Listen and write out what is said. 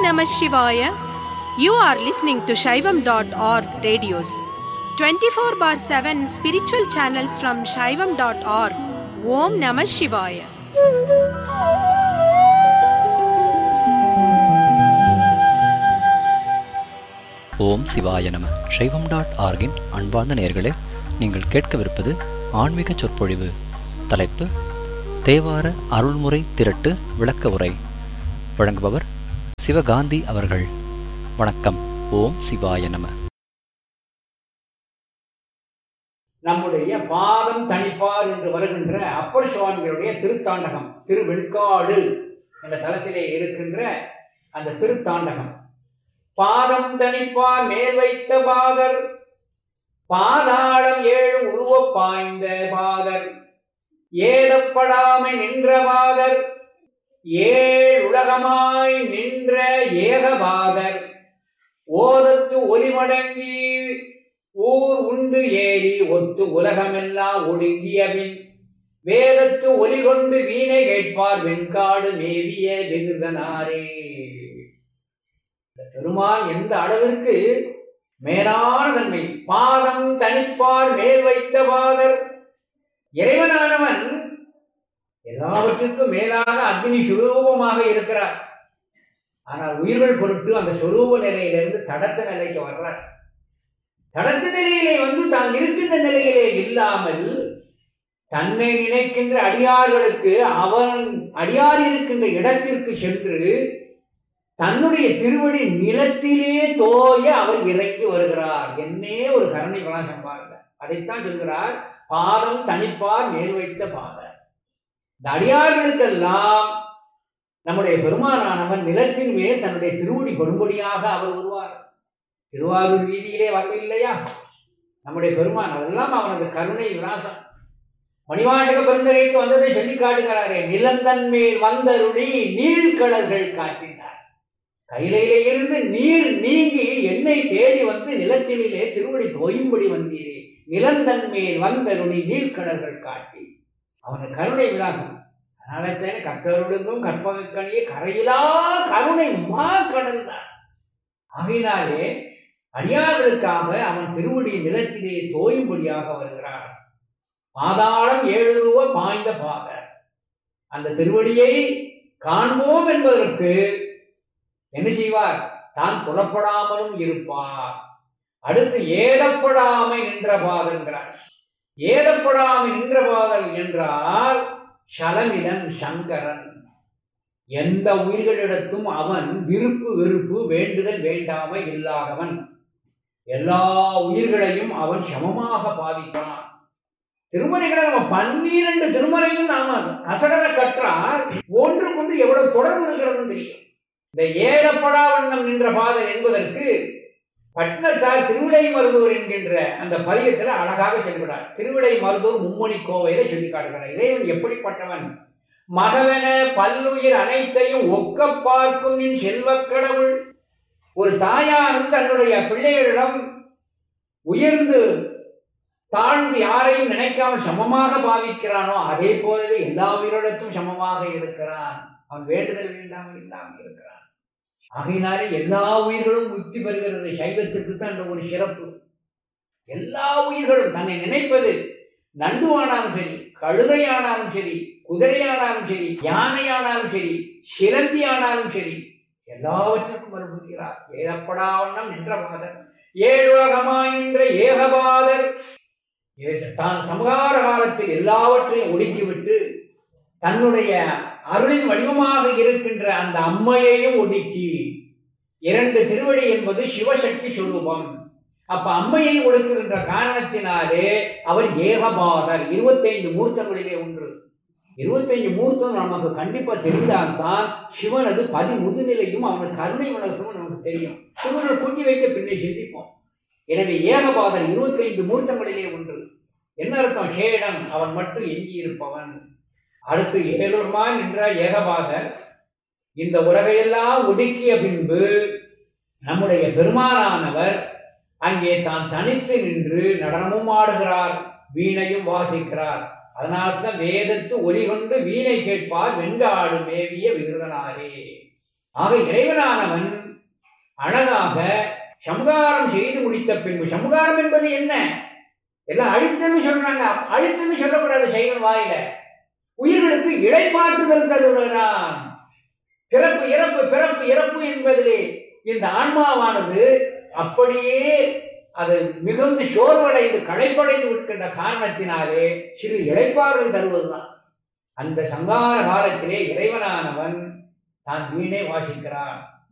Namah Shivaya. You are listening to Shaivam.org radios. 24 bar 7 spiritual channels from Shaivam.org. Om Namah Shivaya. ஓம் சிவாய நம சைவம் dot ஆர்கின் அன்பார்ந்த நேயர்களே நீங்கள் கேட்கவிருப்பது ஆன்மீக சொற்பொழிவு தலைப்பு தேவார அருள்முறை திரட்டு விளக்க உரை வழங்குபவர் சிவகாந்தி அவர்கள் வணக்கம் ஓம் சிவாய நம நம்முடைய பாதம் தணிப்பார் என்று வருகின்ற அப்பர் சுவாமிகளுடைய திருத்தாண்டகம் திருவெண்காடு என்ற தலத்திலே இருக்கின்ற அந்த திருத்தாண்டகம் பாதம் தணிப்பார் மேல் வைத்த பாதர் பாதாளம் ஏழு உருவப் பாய்ந்த பாதர் ஏதப்படாமை நின்ற பாதர் ஏழ் உலகமாய் நின்ற ஏகபாதர் ஓதத்து ஒலிமடங்கி ஊர் உண்டு ஏறி ஒத்து உலகமெல்லாம் ஒடுங்கியபின் வேதத்து ஒலி கொண்டு வீணை கேட்பார் வெண்காடு மேவிய வெகுதனாரே இந்த பெருமான் எந்த அளவிற்கு மேலான தன்மை பாதம் தனிப்பார் மேல் வைத்த பாதர் இறைவனானவன் எல்லாவற்றுக்கும் மேலாக அக்னி சுரூபமாக இருக்கிறார் ஆனால் உயிர்கள் பொருட்டு அந்த சொரூப நிலையிலிருந்து தடத்த நிலைக்கு வர்றார் தடத்த நிலையிலே வந்து தான் இருக்கின்ற நிலையிலே இல்லாமல் தன்னை நினைக்கின்ற அடியார்களுக்கு அவன் அடியார் இருக்கின்ற இடத்திற்கு சென்று தன்னுடைய திருவடி நிலத்திலே தோய அவர் இறங்கி வருகிறார் என்னே ஒரு கருணை விளாசம் பாருங்க அதைத்தான் சொல்கிறார் பாதம் தனிப்பார் மேல் வைத்த பாதம் இந்த அடியார்களுக்கெல்லாம் நம்முடைய பெருமானானவன் நிலத்தின் மேல் தன்னுடைய திருவடி படும்படியாக அவர் வருவார் திருவாரூர் வீதியிலே வரவில்லையா நம்முடைய பெருமான் அதெல்லாம் அவனது கருணை விலாசம் மணிவாசக பெருந்தகைக்கு வந்ததை சொல்லி காட்டுகிறாரே நிலந்தன் மேல் வந்தருளி நீழ்கடல்கள் காட்டினார் கையிலே இருந்து நீர் நீங்கி என்னை தேடி வந்து நிலத்திலே திருவடி தோயும்படி வந்தீரே நிலந்தன் மேல் வந்தருளி நீழ்கடல்கள் காட்டி அவனது கருணை விலாசம் அதனால கர்த்தருடனும் கற்பகக்கணியே கரையிலா கருணை மா கடல் தான் ஆகையினாலே அடியார்களுக்காக அவன் திருவடி நிலத்திலே தோயும்படியாக வருகிறார் பாதாளம் ஏழு ரூப பாய்ந்த பாத அந்த திருவடியை காண்போம் என்பதற்கு என்ன செய்வார் தான் புலப்படாமலும் இருப்பார் அடுத்து ஏதப்படாமை நின்ற பாதங்கிறார் ஏதப்படாமை நின்ற பாதல் என்றால் சலமிலன் சங்கரன் எந்த உயிர்களிடத்தும் அவன் விருப்பு வெறுப்பு வேண்டுதல் வேண்டாமை இல்லாதவன் எல்லா உயிர்களையும் அவன் சமமாக பாவிக்கிறான் திருமறைகளை நம்ம பன்னிரண்டு திருமறையும் நாம கசடர கற்றால் ஒன்றுக்கொன்று எவ்வளவு தொடர்பு இருக்கிறதுன்னு தெரியும் இந்த ஏறப்படா வண்ணம் நின்ற பாதல் என்பதற்கு பட்னத்தார் திருவிடை மருதூர் என்கின்ற அந்த பதியத்தில் அழகாக செல்கிறார் திருவிடை மருதூர் மும்மணி கோவையில சொல்லி காட்டுகிறார் இறைவன் எப்படிப்பட்டவன் மகவென பல்லுயிர் அனைத்தையும் ஒக்க பார்க்கும் நின் செல்வக் கடவுள் ஒரு தாயானது தன்னுடைய பிள்ளைகளிடம் உயர்ந்து தாழ்ந்து யாரையும் நினைக்காமல் சமமாக பாவிக்கிறானோ அதே போலவே எல்லா உயிரிடத்தும் சமமாக இருக்கிறான் அவன் வேண்டுதல் வேண்டாமல் இல்லாமல் இருக்கிறான் ஆகையினாலே எல்லா உயிர்களும் முக்தி பெறுகிறது சைவத்திற்கு தான் அந்த ஒரு சிறப்பு எல்லா உயிர்களும் தன்னை நினைப்பது நண்டுவானாலும் சரி கழுதையானாலும் சரி குதிரையானாலும் சரி யானையானாலும் சரி சிலந்தி ஆனாலும் சரி எல்லாவற்றுக்கும் வருகிறார் ஏதப்படாவண்ணம் நின்ற பாதர் ஏழுலகமாயின்ற ஏகபாதர் தான் சமகார காலத்தில் எல்லாவற்றையும் ஒடுக்கிவிட்டு தன்னுடைய அருளின் வடிவமாக இருக்கின்ற அந்த அம்மையையும் ஒடுக்கி இரண்டு திருவடி என்பது சிவசக்தி சுரூபம் அப்ப அம்மையை ஒடுக்குகின்ற காரணத்தினாலே அவர் ஏகபாதர் இருபத்தைந்து மூர்த்தங்களிலே ஒன்று இருபத்தைந்து மூர்த்தம் நமக்கு கண்டிப்பா தெரிந்தால்தான் சிவனது பதி முதுநிலையும் அவனது கருணை மனசும் நமக்கு தெரியும் சிவனை கொண்டு வைக்க பின்னே சிந்திப்போம் எனவே ஏகபாதர் இருபத்தைந்து மூர்த்தங்களிலே ஒன்று என்ன அர்த்தம் ஷேடன் அவன் மட்டும் எஞ்சி இருப்பவன் அடுத்து ஏழுமான் என்ற ஏகபாதர் இந்த உலகையெல்லாம் ஒடுக்கிய பின்பு நம்முடைய பெருமானானவர் அங்கே தான் தனித்து நின்று நடனமும் ஆடுகிறார் வீணையும் வாசிக்கிறார் அதனால்தான் வேதத்து ஒலி கொண்டு வீணை கேட்பார் வெண்காடு மேவிய விருதனாரே ஆக இறைவனானவன் அழகாக சம்காரம் செய்து முடித்த பின்பு சம்காரம் என்பது என்ன எல்லாம் அழுத்தன்னு சொல்றாங்க அழுத்தன்னு சொல்லக்கூடாது சைவன் வாயில உயிர்களுக்கு இழைப்பாற்றுதல் தருகிறான் பிறப்பு இறப்பு பிறப்பு இறப்பு என்பதிலே இந்த ஆன்மாவானது அப்படியே அது மிகுந்து சோர்வடைந்து களைப்படைந்து விற்கின்ற காரணத்தினாலே சிறு இழைப்பாறுதல் தருவதுதான் அந்த சங்கார காலத்திலே இறைவனானவன் தான் வீணே வாசிக்கிறான்